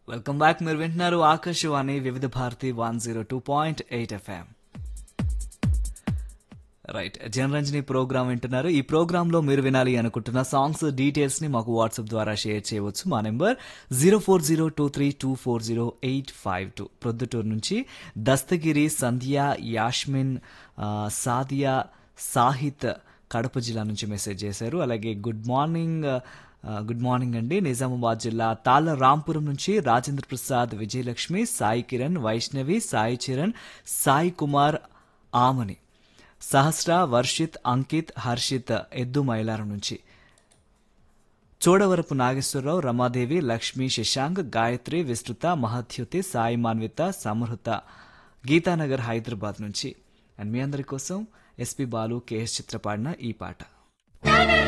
welcome back మీరు వింటున్నారు Akashvani Vividh Bharati one zero two point eight FM right Janaranjani programme వింటున్నారు ఈ ప్రోగ్రామ్ లో మీరు వినాలి అనుకుంటున్న సాంగ్స్ డీటెయిల్స్ ని మాకు వాట్సాప్ ద్వారా షేర్ చేయవచ్చు మా number zero four zero two three two four zero eight five two Proddatur నుంచి దస్తగిరి సంధ్య యాష్మిన్ ఆ, సాదియా సాహిత్ కడప జిల్లా నుంచి మెసేజ్ చేశారు అలాగే గుడ్ మార్నింగ్ ఆ, గుడ్ మార్నింగ్ అండి నిజామాబాద్ జిల్లా తాళ్ళ రాంపురం నుంచి రాజేంద్ర ప్రసాద్ విజయలక్ష్మి సాయి కిరణ్ వైష్ణవి సాయి చరణ్ సాయి కుమార్ ఆమని సహస్ర వర్షిత్ అంకిత్ హర్షిత్ ఎద్దు మైలారం నుంచి చోడవరపు నాగేశ్వరరావు రమాదేవి లక్ష్మి శశాంక్ గాయత్రి విస్తృత మహత్యుతి సాయి మాన్విత సమృత గీతానగర్ హైదరాబాద్ నుంచి అండ్ మీ అందరి కోసం ఎస్పి బాలు కేఎస్ చిత్ర పాడిన ఈ పాట